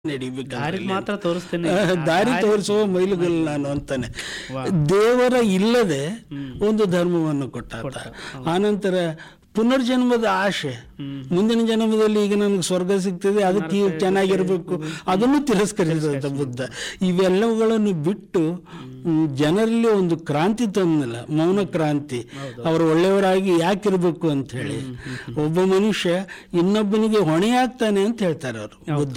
ನಡಿಬೇಕು ದಾರಿಗೆ ಮಾತ್ರ ತೋರಿಸ್ತೇನೆ ದಾರಿ ತೋರಿಸುವ ಮೈಲುಗಲ್ಲು ನಾನು ಅಂತಾನೆ ದೇವರ ಇಲ್ಲದೆ ಒಂದು ಧರ್ಮವನ್ನು ಕೊಟ್ಟ ಆತ. ಆನಂತರ ಪುನರ್ಜನ್ಮದ ಆಶೆ ಮುಂದಿನ ಜನ್ಮದಲ್ಲಿ ಈಗ ನನಗೆ ಸ್ವರ್ಗ ಸಿಗ್ತದೆ ಅದಕ್ಕೆ ಈಗ ಚೆನ್ನಾಗಿರ್ಬೇಕು ಅದನ್ನು ತಿರಸ್ಕರಿಸಿದಂತ ಬುದ್ಧ ಇವೆಲ್ಲವುಗಳನ್ನು ಬಿಟ್ಟು ಮ್, ಜನರಲ್ಲಿ ಒಂದು ಕ್ರಾಂತಿ ತಂದಲ್ಲ ಮೌನ ಕ್ರಾಂತಿ ಅವರು ಒಳ್ಳೆಯವರಾಗಿ ಯಾಕಿರ್ಬೇಕು ಅಂತ ಹೇಳಿ ಒಬ್ಬ ಮನುಷ್ಯ ಇನ್ನೊಬ್ಬನಿಗೆ ಹೊಣೆಯಾಗ್ತಾನೆ ಅಂತ ಹೇಳ್ತಾರೆ ಅವರು ಬುದ್ಧ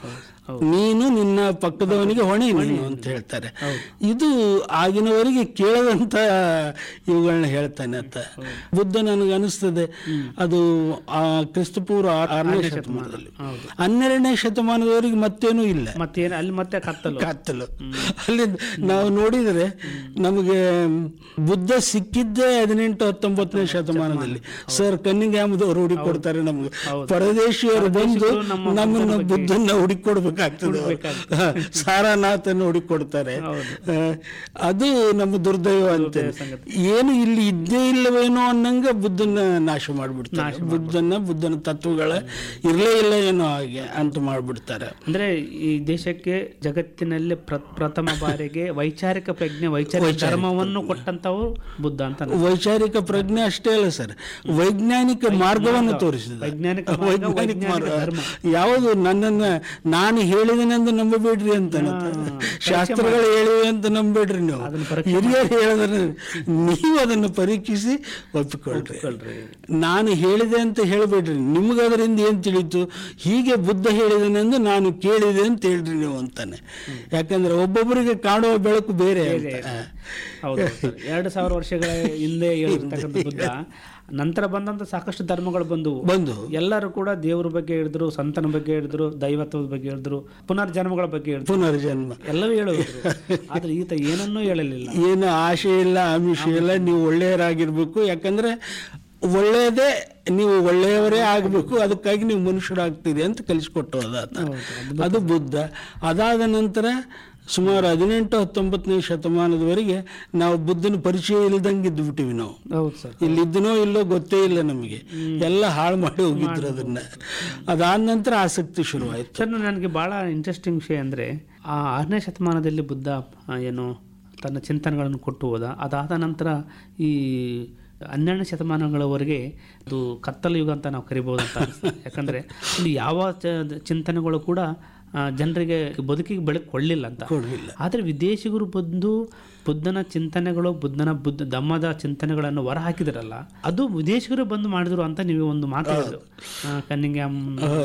ನೀನು ನಿನ್ನ ಪಕ್ಕದವನಿಗೆ ಹೊಣೆ ನೀನು ಅಂತ ಹೇಳ್ತಾರೆ ಇದು ಆಗಿನವರಿಗೆ ಕೇಳದಂತ ಇವುಗಳನ್ನ ಹೇಳ್ತಾನೆ ಅಂತ ಬುದ್ಧ ನನಗೆ ಅನಿಸ್ತದೆ ಅದು ಆ ಕ್ರಿಸ್ತಪೂರ್ವ ಆರನೇ ಶತಮಾನದಲ್ಲಿ ಹನ್ನೆರಡನೇ ಶತಮಾನದವರೆಗೆ ಮತ್ತೇನೂ ಇಲ್ಲ ಮತ್ತೇನು ಅಲ್ಲಿ ಮತ್ತೆ ಕತ್ತಲು ಕತ್ತಲು ಅಲ್ಲಿ ನಾವು ನೋಡಿದರೆ ನಮಗೆ ಬುದ್ಧ ಸಿಕ್ಕಿದ್ದೇ ಹದಿನೆಂಟು ಹತ್ತೊಂಬತ್ತನೇ ಶತಮಾನದಲ್ಲಿ ಸರ್ ಕನ್ನಿಂಗ್ಯಾಮದವರು ಹುಡುಕೊಡ್ತಾರೆ ನಮ್ಗೆ ಪರದೇಶಿಯವರು ಬಂದು ನಮ್ಮನ್ನ ಬುದ್ಧನ್ನ ಹುಡುಕೊಡ್ಬೇಕಾಗ್ತದೆ ಹ, ಸಾರಾನಾಥನ್ನು ಹುಡುಕೊಡ್ತಾರೆ ಆ, ಅದು ನಮ್ಮ ದುರ್ದೈವ ಅಂತ ಏನು ಇಲ್ಲಿ ಇದ್ದೇ ಇಲ್ಲವೇನೋ ಅನ್ನಂಗ ಬುದ್ಧನ ನಾಶ ಮಾಡ್ಬಿಡ್ತಾರೆ ಬುದ್ಧನ ಬುದ್ಧನ ತತ್ವಗಳ ಇರ್ಲೇ ಇಲ್ಲ ಏನೋ ಹಾಗೆ ಅಂತ ಮಾಡ್ಬಿಡ್ತಾರೆ ಅಂದ್ರೆ ಈ ದೇಶಕ್ಕೆ ಜಗತ್ತಿನಲ್ಲಿ ಪ್ರ- ಪ್ರಥಮ ಬಾರಿಗೆ ವೈಚಾರಿಕ ಪ್ರಜ್ಞೆ ವೈಚಾರಿಕ ಧರ್ಮವನ್ನು ಕೊಟ್ಟಂತವು ಬುದ್ಧ ಅಂತ ನಾನು- ವೈಚಾರಿಕ ಪ್ರಜ್ಞೆ ಅಷ್ಟೇ ಅಲ್ಲ ಸರ್ ವೈಜ್ಞಾನಿಕ ಮಾರ್ಗವನ್ನು ತೋರಿಸಿದ ವೈಜ್ಞಾನಿಕ ಮಾರ್ಗ, ವೈಜ್ಞಾನಿಕ ವೈಜ್ಞಾನಿಕ ಮಾರ್ಗ ಧರ್ಮ. ಯಾವುದು ನನ್ನನ್ನ ನಾನು ಹೇಳಿದನೆಂದು ನಂಬಬೇಡ್ರಿ ಅಂತ ಶಾಸ್ತ್ರಗಳು ಹೇಳಿವೆ ಅಂತ ನಂಬಬೇಡ್ರಿ ನೀವು ಹಿರಿಯರು ಹೇಳಿದ್ರೆ ನೀವು ಅದನ್ನು ಪರೀಕ್ಷಿಸಿ ಒಪ್ಪಿಕೊಳ್ರಿ ನಾನು ಹೇಳಿದೆ ಅಂತ ಹೇಳಬೇಡ್ರಿ ನಿಮ್ಗೆ ಅದರಿಂದ ಏನ್ ತಿಳಿತು ಹೀಗೆ ಬುದ್ಧ ಹೇಳಿದನೆಂದು ನಾನು ಕೇಳಿದೆ ಅಂತ ಹೇಳ್ರಿ ನೀವು ಅಂತಾನೆ ಯಾಕಂದ್ರೆ ಒಬ್ಬೊಬ್ಬರಿಗೆ ಕಾಣುವ ಬೆಳಕು ಬೇರೆ ಅಂತ ಹೌದು ಸರ್. ಎರಡು ಸಾವಿರ ವರ್ಷಗಳ ಹಿಂದೆ ಹೇಳಿರ್ತಕ್ಕಂಥ ಬುದ್ಧ ನಂತರ ಬಂದಂತ ಸಾಕಷ್ಟು ಧರ್ಮಗಳು ಬಂದವು ಬಂದು ಎಲ್ಲರೂ ಕೂಡ ದೇವ್ರ ಬಗ್ಗೆ ಹೇಳಿದ್ರು ಸಂತನ ಬಗ್ಗೆ ಹೇಳಿದ್ರು ದೈವತ್ವದ ಬಗ್ಗೆ ಹೇಳಿದ್ರು ಪುನರ್ಜನ್ಮಗಳ ಬಗ್ಗೆ ಹೇಳಿದ್ರು ಪುನರ್ಜನ್ಮ ಎಲ್ಲವೂ ಹೇಳಿದ್ರು ಆದ್ರೆ ಈತ ಏನನ್ನೂ ಹೇಳಲಿಲ್ಲ ಏನು ಆಶೆ ಇಲ್ಲ ಆಮಿಷ ಇಲ್ಲ ನೀವು ಒಳ್ಳೆಯರಾಗಿರ್ಬೇಕು ಯಾಕಂದ್ರೆ ಒಳ್ಳೆಯದೇ ನೀವು ಒಳ್ಳೆಯವರೇ ಆಗಬೇಕು ಅದಕ್ಕಾಗಿ ನೀವು ಮನುಷ್ಯರಾಗ್ತೀರಿ ಅಂತ ಕಲಿಸ್ಕೊಟ್ಟು ಅದಾತ ಅದು ಬುದ್ಧ ಅದಾದ ನಂತರ ಸುಮಾರು ಹದಿನೆಂಟು ಹತ್ತೊಂಬತ್ತನೇ ಶತಮಾನದವರೆಗೆ ನಾವು ಬುದ್ಧನ ಪರಿಚಯ ಇಲ್ದಂಗೆ ಇದ್ದು ಬಿಟ್ಟಿವಿ ನಾವು ಹೌದು ಸರ್ ಇಲ್ಲಿದ್ದನೋ ಇಲ್ಲೋ ಗೊತ್ತೇ ಇಲ್ಲ ನಮಗೆ ಎಲ್ಲ ಹಾಳು ಮಾಡಿ ಹೋಗಿದ್ರು ಅದನ್ನ ಅದಾದ ನಂತರ ಆಸಕ್ತಿ ಶುರುವಾಯಿತು ಸರ್ ನನಗೆ ಬಹಳ ಇಂಟ್ರೆಸ್ಟಿಂಗ್ ವಿಷಯ ಅಂದರೆ ಆ ಆರನೇ ಶತಮಾನದಲ್ಲಿ ಬುದ್ಧ ಆ, ಏನು ತನ್ನ ಚಿಂತನೆಗಳನ್ನು ಕೊಟ್ಟು ಹೋದ ಅದಾದ ನಂತರ ಈ ಹನ್ನೆರಡನೇ ಶತಮಾನಗಳವರೆಗೆ ಅದು ಕತ್ತಲು ಯುಗ ಅಂತ ನಾವು ಕರಿಬೋದು ಅಂತ ಅನ್ಸುತ್ತೆ. ಯಾಕಂದ್ರೆ ಇಲ್ಲಿ ಯಾವ ಚ- ಚಿಂತನೆಗಳು ಕೂಡ ಆ, ಜನರಿಗೆ ಬದುಕಿಗೆ ಬೆಳಕು ಕೊಳ್ಳಿಲ್ಲ ಅಂತ ಕೊಡ್ಲಿಲ್ಲ ಆದರೆ ವಿದೇಶಿಗರು ಬಂದು ಬುದ್ಧನ ಚಿಂತನೆಗಳು ಬುದ್ಧನ ಬುದ್ಧ ಧಮ್ಮದ ಚಿಂತನೆಗಳನ್ನು ಹೊರ ಹಾಕಿದ್ರಲ್ಲ ಅದು ವಿದೇಶಿಗರು ಬಂದು ಮಾಡಿದ್ರು ಅಂತ ನೀವು ಒಂದು ಮಾತು ಹೇಳಿದ್ರು ಕನ್ನಿಂಗ್ಯಾಮ್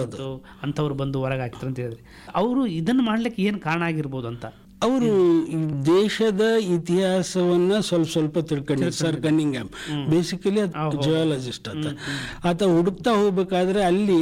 ಅಂಥವ್ರು ಬಂದು ಹೊರಗೆ ಹಾಕಿದ್ರು ಅಂತ ಹೇಳಿದ್ರಿ ಅವರು ಇದನ್ನು ಮಾಡ್ಲಿಕ್ಕೆ ಏನು ಕಾರಣ ಆಗಿರ್ಬೋದು ಅಂತ ಅವರು ಈ ದೇಶದ ಇತಿಹಾಸವನ್ನ ಸ್ವಲ್ಪ ಸ್ವಲ್ಪ ತಿಳ್ಕೊಂಡಿದ್ರು ಸರ್ ಕನ್ನಿಂಗ್ಯಾಮ್ ಬೇಸಿಕಲಿ ಜಿಯಾಲಜಿಸ್ಟ್ ಆತ ಆತ ಹುಡುಕ್ತಾ ಹೋಗ್ಬೇಕಾದ್ರೆ ಅಲ್ಲಿ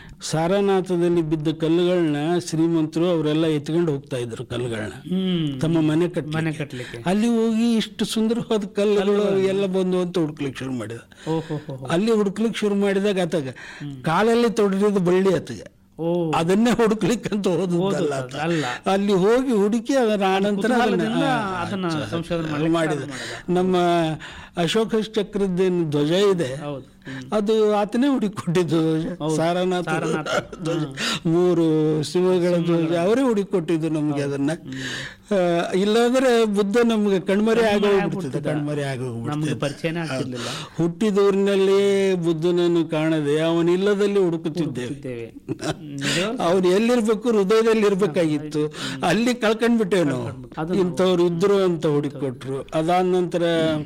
ಸಾರನಾಥದಲ್ಲಿ ಬಿದ್ದ ಕಲ್ಲುಗಳನ್ನ ಶ್ರೀಮಂತರು ಅವರೆಲ್ಲ ಎತ್ಕೊಂಡು ಹೋಗ್ತಾ ಇದ್ರು ಕಲ್ಲುಗಳನ್ನ ಹ್ಮ್ ತಮ್ಮ ಮನೆ ಕಟ್ಟಿ ಮನೆ ಕಟ್ಟಲಿಕ್ಕೆ ಅಲ್ಲಿ ಹೋಗಿ ಇಷ್ಟು ಸುಂದರವಾದ ಕಲ್ಲುಗಳು ಎಲ್ಲ ಬಂದು ಅಂತ ಹುಡುಕ್ಲಿಕ್ಕೆ ಶುರು ಮಾಡಿದ ಓಹೋ ಹೋ ಅಲ್ಲಿ ಹುಡುಕ್ಲಿಕ್ಕೆ ಶುರು ಮಾಡಿದಾಗ ಆತಗ ಕಾಲಲ್ಲಿ ತೊಡರಿದ ಬಳ್ಳಿ ಆತಗೆ ಓ ಅದನ್ನೇ ಹುಡುಕ್ಲಿಕ್ಕೆ ಅಂತ ಹೋದದ್ದಲ್ಲ ಆತ. ಅಲ್ಲ ಅಲ್ಲಿ ಹೋಗಿ ಹುಡುಕಿ ಅದರ ಆನಂತರ ಕುತೂಹಲದಿಂದ ಅದನ್ನ- ಅದನ್ನ ಆ, ಸಂಶೋಧನೆ ಆ, ಮಾಡ್ಲಿಕ್ಕೆ ಮಾಡಿದ ಪ್ರಾರಂಭ ನಮ್ಮ ಅಶೋಕ ಚಕ್ರದ್ದೇನು ಧ್ವಜ ಇದೆ ಹೌದು ಅದು ಆತನೇ ಹುಡುಕೊಟ್ಟಿದ್ದು ಧ್ವಜ ಸಾರನಾಥ ಧ್ವಜ ಮೂರು ಶಿವಗಳ ಧ್ವಜ ಅವರೇ ಹುಡುಕೊಟ್ಟಿದ್ದು ನಮ್ಗೆ ಅದನ್ನ ಆ, ಇಲ್ಲಾಂದ್ರೆ ಬುದ್ಧ ನಮ್ಗೆ ಕಣ್ಮರೆ ಆಗೋಗ್ಬಿಡ್ತದೆ ಕಣ್ಮರೆ ನಮ್ಗೆ ಆಗೋಗ್ಬಿಡ್ತದೆ ಪರಿಚಯನೇ ಆಗ್ತಿರ್ಲಿಲ್ಲ ಹುಟ್ಟಿದೂರಿನಲ್ಲಿ ಬುದ್ಧನನ್ನು ಕಾಣದೆ ಅವನಿಲ್ಲದಲ್ಲಿ ಹುಡುಕುತ್ತಿದ್ದೇವೆ ಇದ್ದೇವೆ ನಿಜವಾಗ್ಲೂ ಅವ್ರು ಎಲ್ಲಿರ್ಬೇಕು ಹೃದಯದಲ್ಲಿ ಇರ್ಬೇಕಾಗಿತ್ತು ಅಲ್ಲಿ ಕಳ್ಕೊಂಡ್ಬಿಟ್ಟೇವ್ ನಾವು ಇಂಥವ್ರು ಇದ್ರು ಅಂತ ಹುಡುಕೊಟ್ರು ಅದಾದ ನಂತರ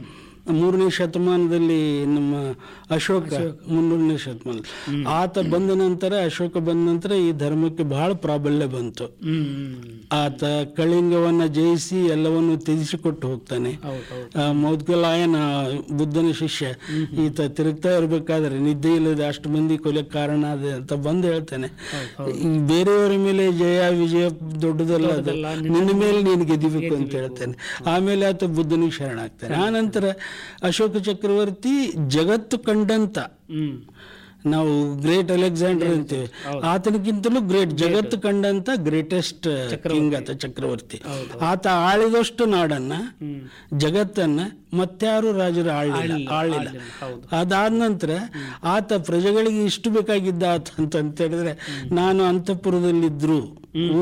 ಮೂರನೇ ಶತಮಾನದಲ್ಲಿ ನಮ್ಮ ಅಶೋಕ ಮುನ್ನೂರನೇ ಶತಮಾನ ಆತ ಬಂದ ನಂತರ ಅಶೋಕ ಬಂದ ನಂತರ ಈ ಧರ್ಮಕ್ಕೆ ಬಹಳ ಪ್ರಾಬಲ್ಯ ಬಂತು ಹ್ಮ್ ಹ್ಮ್. ಆತ ಕಳಿಂಗವನ್ನ ಜಯಿಸಿ ಎಲ್ಲವನ್ನು ತ್ಯಜಿಸಿಕೊಟ್ಟು ಹೋಗ್ತಾನೆ ಹೌದು ಹೌದು ಆ, ಮೌದ್ಗಲಾಯನ ಬುದ್ಧನ ಶಿಷ್ಯ ಈತ ತಿರುಗ್ತಾ ಇರ್ಬೇಕಾದ್ರೆ ನಿದ್ದೆ ಇಲ್ಲದೆ ಅಷ್ಟು ಮಂದಿ ಕೊಲೆ ಕಾರಣ ಅದೇ ಅಂತ ಬಂದು ಹೇಳ್ತಾನೆ ಈ ಬೇರೆಯವರ ಮೇಲೆ ಜಯ ವಿಜಯ ದೊಡ್ಡದಲ್ಲ ಅದು ನಿನ್ನ ಮೇಲೆ ನೀನು ಗೆದಿಬೇಕು ಅಂತ ಹೇಳ್ತಾನೆ ಆಮೇಲೆ ಆತ ಬುದ್ಧನಿಗೆ ಶರಣಾಗ್ತಾನೆ ಆ ನಂತರ ಅಶೋಕ ಚಕ್ರವರ್ತಿ ಜಗತ್ತು ಕಂಡಂತ ಹ್ಮ್ ನಾವು ಗ್ರೇಟ್ ಅಲೆಕ್ಸಾಂಡರ್ ಅಂತೀವಿ ಆತನಿಗಿಂತಲೂ ಗ್ರೇಟ್ ಜಗತ್ತು ಕಂಡಂತ ಗ್ರೇಟೆಸ್ಟ್ ಕಿಂಗ್ ಆತ ಚಕ್ರವರ್ತಿ ಆತ ಆಳಿದಷ್ಟು ನಾಡನ್ನ ಹ್ಮ್ ಜಗತ್ತನ್ನ ಮತ್ಯಾರು ರಾಜರು ಆಳಿಲ್ಲ ಆಳಿಲ್ಲ ಹೌದು ಅದಾದ ನಂತರ ಆತ ಪ್ರಜೆಗಳಿಗೆ ಇಷ್ಟು ಬೇಕಾಗಿದ್ದ ಆತ ಅಂತ ಅಂತ ಹೇಳಿದ್ರೆ ನಾನು ಅಂತಃಪುರದಲ್ಲಿದ್ರು